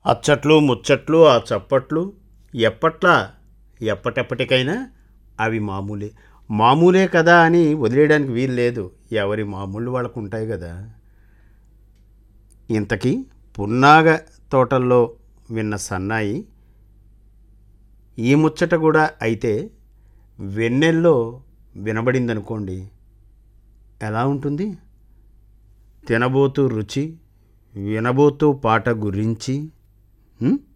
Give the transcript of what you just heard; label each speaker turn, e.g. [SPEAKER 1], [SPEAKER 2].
[SPEAKER 1] అచ్చట్లు ముచ్చట్లు ఆ చప్పట్లు ఎప్పట్లా ఎప్పటెప్పటికైనా అవి మామూలే మామూలే కదా అని వదిలేయడానికి వీలు లేదు ఎవరి మామూళ్ళు వాళ్ళకు ఉంటాయి కదా ఇంతకీ పున్నాగ తోటల్లో విన్న సన్నాయి ఈ ముచ్చట కూడా అయితే వెన్నెల్లో వినబడిందనుకోండి ఎలా ఉంటుంది తినబోతూ రుచి వినబోతూ పాట గురించి ఉం?